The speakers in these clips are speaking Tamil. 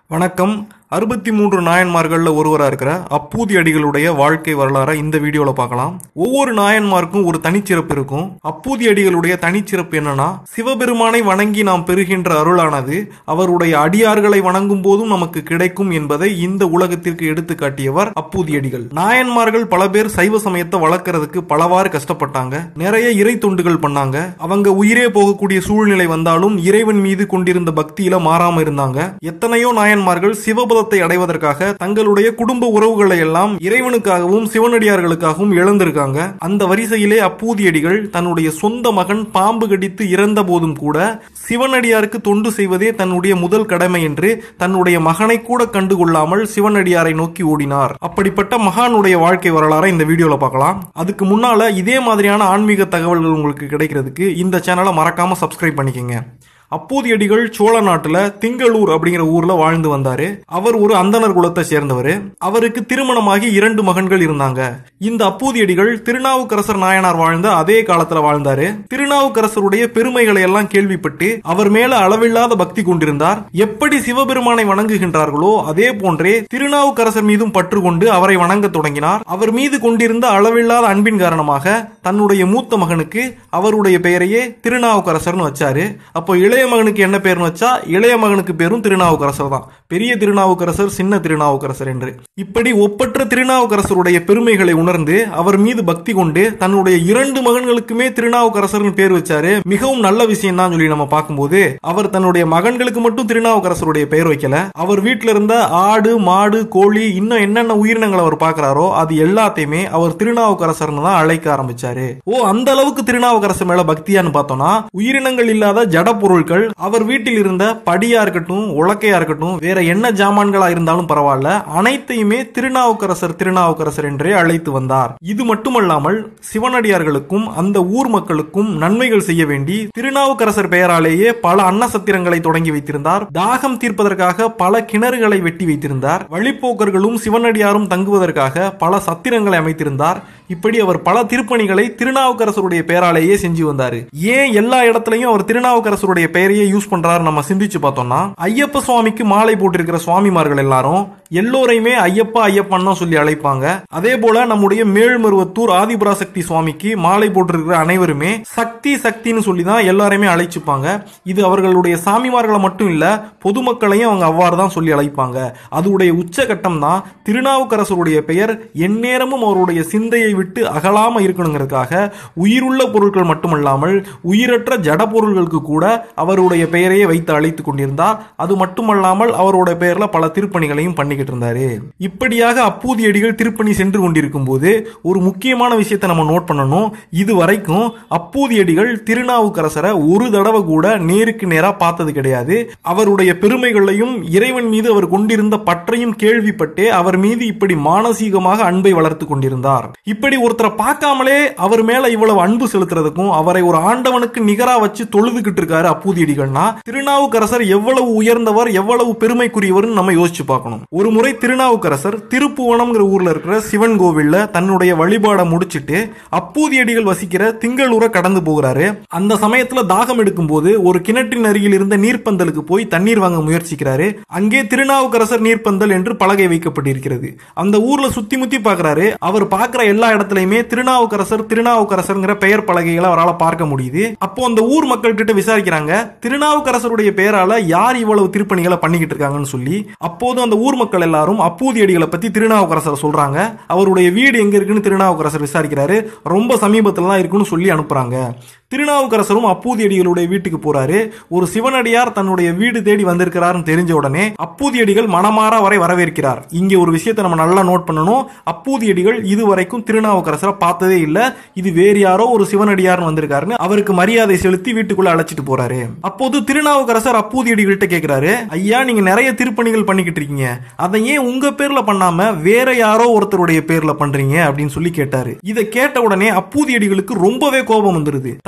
வணக்கம் அறுபத்தி மூன்று நாயன்மார்கள்ல ஒருவரா இருக்கிற அப்பூதி அடிகளுடைய வாழ்க்கை வரலாறை இந்த வீடியோல பார்க்கலாம் ஒவ்வொரு நாயன்மாருக்கும் ஒரு தனிச்சிறப்பு இருக்கும் அப்பூதி அடிகளுடைய தனிச்சிறப்பு என்னன்னா சிவபெருமானை வணங்கி நாம் பெறுகின்ற அருளானது அவருடைய அடியார்களை வணங்கும் போதும் நமக்கு கிடைக்கும் என்பதை இந்த உலகத்திற்கு எடுத்து காட்டியவர் அப்பூதி அடிகள் நாயன்மார்கள் பல பேர் சைவ சமயத்தை வளர்க்கறதுக்கு பலவாறு கஷ்டப்பட்டாங்க நிறைய இறை தொண்டுகள் பண்ணாங்க அவங்க உயிரே போகக்கூடிய சூழ்நிலை வந்தாலும் இறைவன் மீது கொண்டிருந்த பக்தியில மாறாம இருந்தாங்க எத்தனையோ நாயன்மார்கள் சிவபதத்தை அடைவதற்காக தங்களுடைய குடும்ப உறவுகளை எல்லாம் இறைவனுக்காகவும் சிவனடியார்களுக்காகவும் இழந்திருக்காங்க அந்த வரிசையிலே அப்பூதியடிகள் தன்னுடைய சொந்த மகன் பாம்பு கடித்து இறந்த போதும் கூட சிவனடியாருக்கு தொண்டு செய்வதே தன்னுடைய முதல் கடமை என்று தன்னுடைய மகனை கூட கண்டுகொள்ளாமல் சிவனடியாரை நோக்கி ஓடினார் அப்படிப்பட்ட மகானுடைய வாழ்க்கை வரலாறை இந்த வீடியோல பார்க்கலாம் அதுக்கு முன்னால இதே மாதிரியான ஆன்மீக தகவல்கள் உங்களுக்கு கிடைக்கிறதுக்கு இந்த சேனலை மறக்காம சப்ஸ்கிரைப் பண்ணிக்கங்க அப்பூதியடிகள் சோழ நாட்டுல திங்களூர் அப்படிங்கிற ஊர்ல வாழ்ந்து வந்தாரு அவர் ஒரு அந்தனர் குலத்தை சேர்ந்தவர் அவருக்கு திருமணமாகி இரண்டு மகன்கள் இருந்தாங்க இந்த அப்பூதியடிகள் திருநாவுக்கரசர் நாயனார் வாழ்ந்த அதே காலத்துல வாழ்ந்தாரு திருநாவுக்கரசருடைய பெருமைகளை எல்லாம் கேள்விப்பட்டு அவர் மேல அளவில்லாத பக்தி கொண்டிருந்தார் எப்படி சிவபெருமானை வணங்குகின்றார்களோ அதே போன்றே திருநாவுக்கரசர் மீதும் பற்று கொண்டு அவரை வணங்க தொடங்கினார் அவர் மீது கொண்டிருந்த அளவில்லாத அன்பின் காரணமாக தன்னுடைய மூத்த மகனுக்கு அவருடைய பெயரையே திருநாவுக்கரசர்னு வச்சாரு அப்போ இளைய மகனுக்கு என்ன பேர்னு வச்சா இளைய மகனுக்கு பேரும் திருநாவுக்கரசர் தான் பெரிய திருநாவுக்கரசர் சின்ன திருநாவுக்கரசர் என்று இப்படி ஒப்பற்ற திருநாவுக்கரசருடைய பெருமைகளை உணர்ந்து அவர் மீது பக்தி கொண்டு தன்னுடைய இரண்டு மகன்களுக்குமே திருநாவுக்கரசர்னு பேர் வச்சாரு மிகவும் நல்ல விஷயம் தான் சொல்லி நம்ம பார்க்கும்போது அவர் தன்னுடைய மகன்களுக்கு மட்டும் திருநாவுக்கரசருடைய பெயர் வைக்கல அவர் வீட்டில் இருந்த ஆடு மாடு கோழி இன்னும் என்னென்ன உயிரினங்கள் அவர் பார்க்கறாரோ அது எல்லாத்தையுமே அவர் திருநாவுக்கரசர்னு தான் அழைக்க ஆரம்பிச்சாரு ஓ அந்த அளவுக்கு திருநாவுக்கரசர் மேல பக்தியான்னு பார்த்தோம்னா உயிரினங்கள் இல்லாத ஜட பொருட்கள் அவர் வீட்டில் இருந்த படியா இருக்கட்டும் உலக்கையா இருக்கட்டும் வேற என்ன ஜாமான்களா இருந்தாலும் பரவாயில்ல அனைத்தையுமே திருநாவுக்கரசர் திருநாவுக்கரசர் என்றே அழைத்து வந்தார் இது மட்டுமல்லாமல் சிவனடியார்களுக்கும் அந்த ஊர் மக்களுக்கும் நன்மைகள் செய்ய வேண்டி திருநாவுக்கரசர் பெயராலேயே பல அன்னசத்திரங்களை தொடங்கி வைத்திருந்தார் தாகம் தீர்ப்பதற்காக பல கிணறுகளை வெட்டி வைத்திருந்தார் வழிப்போக்கர்களும் சிவனடியாரும் தங்குவதற்காக பல சத்திரங்களை அமைத்திருந்தார் இப்படி அவர் பல திருப்பணிகளை திருநாவுக்கரசருடைய பெயராலேயே செஞ்சு வந்தாரு ஏன் எல்லா இடத்துலயும் அவர் திருநாவுக்கரசருடைய பெயரையே யூஸ் பண்றாரு நம்ம சிந்திச்சு பார்த்தோம்னா ஐயப்ப சுவாமிக்கு மாலை போட்டிருக்கிற சுவாமிமார்கள் எல்லாரும் எல்லோரையுமே ஐயப்பா ஐயப்பன் தான் சொல்லி அழைப்பாங்க அதே போல நம்முடைய மேல்மருவத்தூர் ஆதிபராசக்தி சுவாமிக்கு மாலை போட்டிருக்கிற அனைவருமே சக்தி சக்தின்னு சொல்லி தான் எல்லாரையுமே அழைச்சுப்பாங்க இது அவர்களுடைய சாமிமார்களை மட்டும் இல்ல பொதுமக்களையும் அவங்க அவ்வாறு தான் சொல்லி அழைப்பாங்க அதுடைய உச்சகட்டம் தான் திருநாவுக்கரசருடைய பெயர் எந்நேரமும் அவருடைய சிந்தையை விட்டு அகலாம இருக்கணுங்கிறதுக்காக உயிருள்ள பொருட்கள் மட்டுமல்லாமல் உயிரற்ற ஜட பொருள்களுக்கு கூட அவருடைய பெயரையே வைத்து அழைத்துக் கொண்டிருந்தார் அது மட்டுமல்லாமல் அவருடைய பெயர்ல பல திருப்பணிகளையும் பண்ணிக்கிட்டு இருந்தாரு இப்படியாக அப்பூதியடிகள் திருப்பணி சென்று கொண்டிருக்கும் போது ஒரு முக்கியமான விஷயத்தை நம்ம நோட் பண்ணணும் இது வரைக்கும் அப்பூதியடிகள் திருநாவுக்கரசரை ஒரு தடவை கூட நேருக்கு நேரா பார்த்தது கிடையாது அவருடைய பெருமைகளையும் இறைவன் மீது அவர் கொண்டிருந்த பற்றையும் கேள்விப்பட்டே அவர் மீது இப்படி மானசீகமாக அன்பை வளர்த்து கொண்டிருந்தார் இப்படி ஒருத்தரை பார்க்காமலே அவர் மேல இவ்வளவு அன்பு செலுத்துறதுக்கும் அவரை ஒரு ஆண்டவனுக்கு நிகரா வச்சு தொழுதுகிட்டு இருக்காரு அப்பூதியடிகள்னா திருநாவுக்கரசர் எவ்வளவு உயர்ந்தவர் எவ்வளவு பெருமைக்குரியவர்னு நம்ம யோசிச்சு பார்க்கணும் ஒரு முறை திருநாவுக்கரசர் திருப்புவனம்ங்கிற ஊர்ல இருக்கிற சிவன் கோவில்ல தன்னுடைய வழிபாடை முடிச்சிட்டு அப்பூதியடிகள் வசிக்கிற திங்களூரை கடந்து போகிறாரு அந்த சமயத்துல தாகம் எடுக்கும் போது ஒரு கிணற்றின் அருகில் இருந்த நீர்ப்பந்தலுக்கு போய் தண்ணீர் வாங்க முயற்சிக்கிறாரு அங்கே திருநாவுக்கரசர் நீர்ப்பந்தல் என்று பலகை வைக்கப்பட்டிருக்கிறது அந்த ஊர்ல சுத்தி முத்தி பார்க்கறாரு அவர் பார்க்கிற எல்லா இடத்துலயுமே திருநாவுக்கரசர் திருநாவுக்கரசர்ங்கிற பெயர் பலகைகளை அவரால் பார்க்க முடியுது அப்போ அந்த ஊர் மக்கள் கிட்ட விசாரிக்கிறாங்க திருநாவுக்கரசருடைய பெயரால யார் இவ்வளவு திருப்பணிகளை பண்ணிக்கிட்டு இருக்காங்கன்னு சொல்லி அப்போது அந்த ஊர் மக்கள் எல்லாரும் அப்பூதியடிகளை பத்தி திருநாவுக்கரசர் சொல்றாங்க அவருடைய வீடு எங்க இருக்குன்னு திருநாவுக்கரசர் விசாரிக்கிறாரு ரொம்ப சமீபத்துல தான் இருக்குன்னு சொல்லி அனுப்புறாங்க திருநாவுக்கரசரும் அப்பூதியடிகளுடைய வீட்டுக்கு போறாரு ஒரு சிவனடியார் தன்னுடைய வீடு தேடி வந்திருக்கிறாருன்னு தெரிஞ்ச உடனே அப்பூதியடிகள் மனமாற வரை வரவேற்கிறார் இங்க ஒரு விஷயத்தை நம்ம நல்லா நோட் பண்ணணும் அப்பூதியடிகள் இதுவரைக்கும் திருநாவுக்கரசரை பார்த்ததே இல்ல இது வேறு யாரோ ஒரு சிவனடியார்னு வந்திருக்காருன்னு அவருக்கு மரியாதை செலுத்தி வீட்டுக்குள்ள அழைச்சிட்டு போறாரு அப்போது திருநாவுக்கரசர் அப்பூதியடிகள்கிட்ட கேட்கிறாரு ஐயா நீங்க நிறைய திருப்பணிகள் பண்ணிக்கிட்டு இருக்கீங்க அதை ஏன் உங்க பேர்ல பண்ணாம வேற யாரோ ஒருத்தருடைய பேர்ல பண்றீங்க அப்படின்னு சொல்லி கேட்டாரு இதை கேட்ட உடனே அப்பூதியடிகளுக்கு ரொம்பவே கோபம் வந்துருது தன்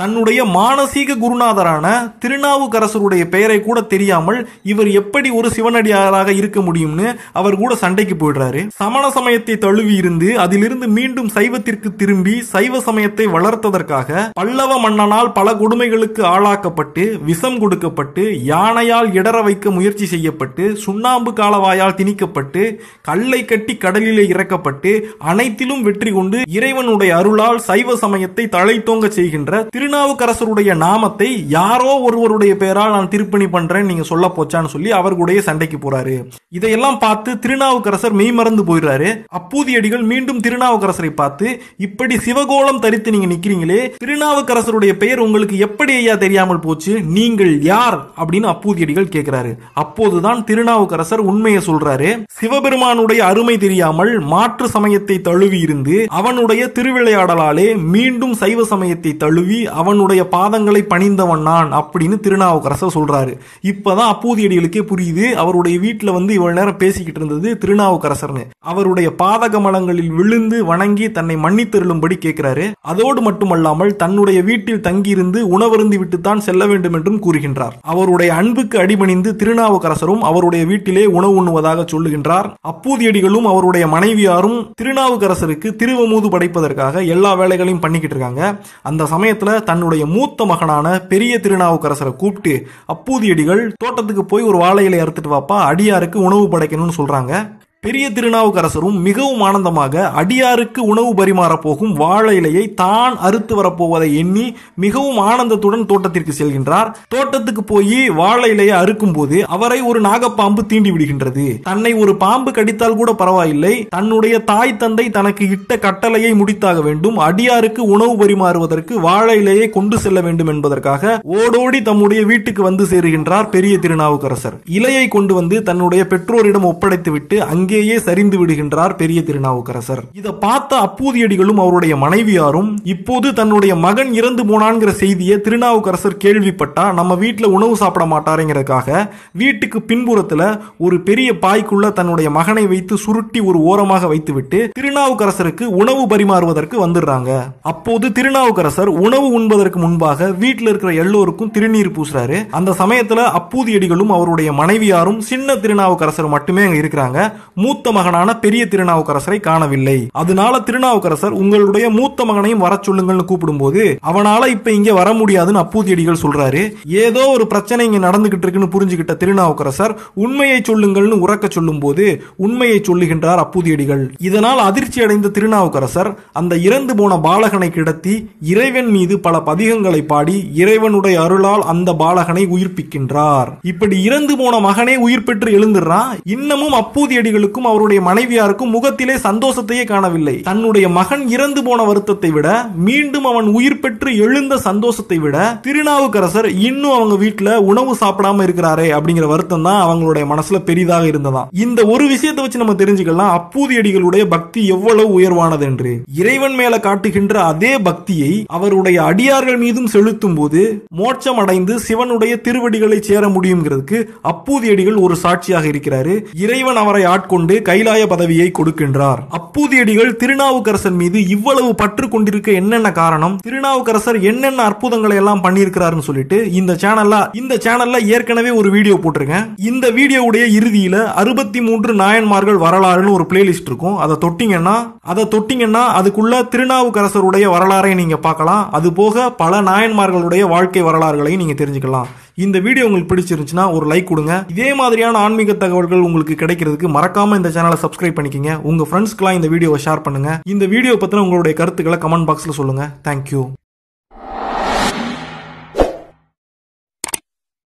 தன்னுடைய மானசீக குருநாதரான திருநாவுக்கரசருடைய பெயரை கூட தெரியாமல் இவர் எப்படி ஒரு சிவனடியாராக இருக்க முடியும்னு அவர் கூட சண்டைக்கு போயிடுறாரு சமண சமயத்தை தழுவி இருந்து அதிலிருந்து மீண்டும் சைவத்திற்கு திரும்பி சைவ சமயத்தை வளர்த்ததற்காக பல்லவ மன்னனால் பல கொடுமைகளுக்கு ஆளாக்கப்பட்டு விஷம் கொடுக்கப்பட்டு யானையால் இடற வைக்க முயற்சி செய்யப்பட்டு சுண்ணாம்பு காலவாயால் திணிக்கப்பட்டு கல்லை கட்டி கடலிலே இறக்கப்பட்டு அனைத்திலும் வெற்றி கொண்டு இறைவனுடைய அருளால் சைவ சமயத்தை தழைத்தோங்க செய்கின்ற திருநாவுக்கரசருடைய நாமத்தை யாரோ ஒருவருடைய பெயரால் நான் திருப்பணி பண்றேன் நீங்க சொல்ல போச்சான்னு சொல்லி அவர் கூடயே சண்டைக்கு போறாரு இதையெல்லாம் பார்த்து திருநாவுக்கரசர் மெய்மறந்து போயிடுறாரு அப்பூதியடிகள் மீண்டும் திருநாவுக்கரசரை பார்த்து இப்படி சிவகோலம் தரித்து நீங்க நிக்கிறீங்களே திருநாவுக்கரசருடைய பெயர் உங்களுக்கு எப்படி ஐயா தெரியாமல் போச்சு நீங்கள் யார் அப்படின்னு அப்பூதியடிகள் கேட்கிறாரு அப்போதுதான் திருநாவுக்கரசர் உண்மையை சொல்றாரு சிவபெருமானுடைய அருமை தெரியாமல் மாற்று சமயத்தை தழுவி இருந்து அவனுடைய திருவிளையாடலாலே மீண்டும் சைவ சமயத்தை தழுவி அவனுடைய பாதங்களை பணிந்தவன் நான் அப்படின்னு திருநாவுக்கரசர் சொல்றாரு இப்பதான் அப்பூதியடிகளுக்கே புரியுது அவருடைய வீட்டுல வந்து இவ்வளவு நேரம் பேசிக்கிட்டு இருந்தது திருநாவுக்கரசர்னு அவருடைய பாதகமலங்களில் விழுந்து வணங்கி தன்னை மன்னித்தருளும்படி கேட்கிறாரு அதோடு மட்டுமல்லாமல் தன்னுடைய வீட்டில் தங்கியிருந்து உணவருந்தி விட்டுத்தான் செல்ல வேண்டும் என்றும் கூறுகின்றார் அவருடைய அன்புக்கு அடிபணிந்து திருநாவுக்கரசரும் அவருடைய வீட்டிலே உணவு உண்ணுவதாக சொல்லுகின்றார் அப்பூதியடிகளும் அவருடைய மனைவியாரும் திருநாவுக்கரசருக்கு திருவமூது படைப்பதற்காக எல்லா வேலைகளையும் பண்ணிக்கிட்டு இருக்காங்க அந்த சமயத்துல தன்னுடைய மூத்த மகனான பெரிய திருநாவுக்கரசரை கூப்பிட்டு அப்பூதியடிகள் தோட்டத்துக்கு போய் ஒரு வாழை இலை அறுத்துட்டு வாப்பா அடியாருக்கு உணவு படைக்கணும்னு சொல்றாங்க பெரிய திருநாவுக்கரசரும் மிகவும் ஆனந்தமாக அடியாருக்கு உணவு பரிமாற போகும் வாழை இலையை தான் அறுத்து வரப்போவதை எண்ணி மிகவும் ஆனந்தத்துடன் தோட்டத்திற்கு செல்கின்றார் தோட்டத்துக்கு போய் வாழை இலையை அறுக்கும் போது அவரை ஒரு நாகப்பாம்பு தீண்டி விடுகின்றது தன்னை ஒரு பாம்பு கடித்தால் கூட பரவாயில்லை தன்னுடைய தாய் தந்தை தனக்கு இட்ட கட்டளையை முடித்தாக வேண்டும் அடியாருக்கு உணவு பரிமாறுவதற்கு வாழை இலையை கொண்டு செல்ல வேண்டும் என்பதற்காக ஓடோடி தம்முடைய வீட்டுக்கு வந்து சேருகின்றார் பெரிய திருநாவுக்கரசர் இலையை கொண்டு வந்து தன்னுடைய பெற்றோரிடம் ஒப்படைத்துவிட்டு அங்கேயே சரிந்து விடுகின்றார் பெரிய திருநாவுக்கரசர் இதை பார்த்த அப்பூதியடிகளும் அவருடைய மனைவியாரும் இப்போது தன்னுடைய மகன் இறந்து போனான்ங்கிற செய்தியை திருநாவுக்கரசர் கேள்விப்பட்டா நம்ம வீட்டுல உணவு சாப்பிட மாட்டாருங்கிறதுக்காக வீட்டுக்கு பின்புறத்துல ஒரு பெரிய பாய்க்குள்ள தன்னுடைய மகனை வைத்து சுருட்டி ஒரு ஓரமாக வைத்துவிட்டு திருநாவுக்கரசருக்கு உணவு பரிமாறுவதற்கு வந்துடுறாங்க அப்போது திருநாவுக்கரசர் உணவு உண்பதற்கு முன்பாக வீட்டில் இருக்கிற எல்லோருக்கும் திருநீர் பூசுறாரு அந்த சமயத்துல அப்பூதியடிகளும் அவருடைய மனைவியாரும் சின்ன திருநாவுக்கரசர் மட்டுமே அங்க இருக்கிறாங்க மூத்த மகனான பெரிய திருநாவுக்கரசரை காணவில்லை அதனால திருநாவுக்கரசர் உங்களுடைய மூத்த மகனையும் வர சொல்லுங்கள்னு கூப்பிடும்போது அவனால இப்ப இங்க வர முடியாதுன்னு அப்பூதியடிகள் சொல்றாரு ஏதோ ஒரு பிரச்சனை இங்க நடந்துகிட்டு இருக்குன்னு புரிஞ்சுக்கிட்ட திருநாவுக்கரசர் உண்மையை சொல்லுங்கள்னு உறக்க சொல்லும் போது உண்மையை சொல்லுகின்றார் அப்பூதியடிகள் இதனால் அதிர்ச்சி அடைந்த திருநாவுக்கரசர் அந்த இறந்து போன பாலகனை கிடத்தி இறைவன் மீது பல பதிகங்களை பாடி இறைவனுடைய அருளால் அந்த பாலகனை உயிர்ப்பிக்கின்றார் இப்படி இறந்து போன மகனே உயிர் பெற்று எழுந்துடுறான் இன்னமும் அப்பூதியடிகளுக்கும் அவருடைய மனைவியாருக்கும் முகத்திலே சந்தோஷத்தையே காணவில்லை தன்னுடைய மகன் இறந்து போன வருத்தத்தை விட மீண்டும் அவன் உயிர் பெற்று எழுந்த சந்தோஷத்தை விட திருநாவுக்கரசர் இன்னும் அவங்க வீட்டுல உணவு சாப்பிடாம இருக்கிறாரே அப்படிங்கிற வருத்தம் தான் அவங்களுடைய மனசுல பெரிதாக இருந்ததாம் இந்த ஒரு விஷயத்தை வச்சு நம்ம தெரிஞ்சுக்கலாம் அப்பூதியடிகளுடைய பக்தி எவ்வளவு உயர்வானது என்று இறைவன் மேல காட்டுகின்ற அதே பக்தியை அவருடைய அடியார்கள் மீதும் செலுத்தும் போது மோட்சம் அடைந்து சிவனுடைய திருவடிகளை சேர முடியுங்கிறதுக்கு அப்பூதியடிகள் ஒரு சாட்சியாக இருக்கிறாரு இறைவன் அவரை ஆட்கொண்டு கைலாய பதவியை கொடுக்கின்றார் அப்பூதியடிகள் திருநாவுக்கரசர் மீது இவ்வளவு பற்று கொண்டிருக்க என்னென்ன காரணம் திருநாவுக்கரசர் என்னென்ன அற்புதங்களை எல்லாம் பண்ணியிருக்கிறாருன்னு சொல்லிட்டு இந்த சேனல்ல இந்த சேனல்ல ஏற்கனவே ஒரு வீடியோ போட்டிருக்கேன் இந்த வீடியோவுடைய இறுதியில அறுபத்தி மூன்று நாயன்மார்கள் வரலாறுன்னு ஒரு பிளேலிஸ்ட் இருக்கும் அதை தொட்டிங்கன்னா அதை தொட்டிங்கன்னா அதுக்குள்ள திருநாவுக்கரசருடைய வரலாறை நீங்க பார்க்கலாம் அது போக பல நாயன்மார்களுடைய வாழ்க்கை வரலாறுகளையும் நீங்க தெரிஞ்சுக்கலாம் இந்த வீடியோ உங்களுக்கு பிடிச்சிருந்துச்சுன்னா ஒரு லைக் கொடுங்க இதே மாதிரியான ஆன்மீக தகவல்கள் உங்களுக்கு கிடைக்கிறதுக்கு மறக்காம இந்த சேனலை சப்ஸ்கிரைப் பண்ணிக்கங்க உங்க ஃப்ரெண்ட்ஸ்க்குலாம் இந்த வீடியோவை ஷேர் பண்ணுங்க இந்த வீடியோ பத்தின உங்களுடைய கருத்துக்களை கமெண்ட் பாக்ஸ்ல சொல்லுங்க தேங்க்யூ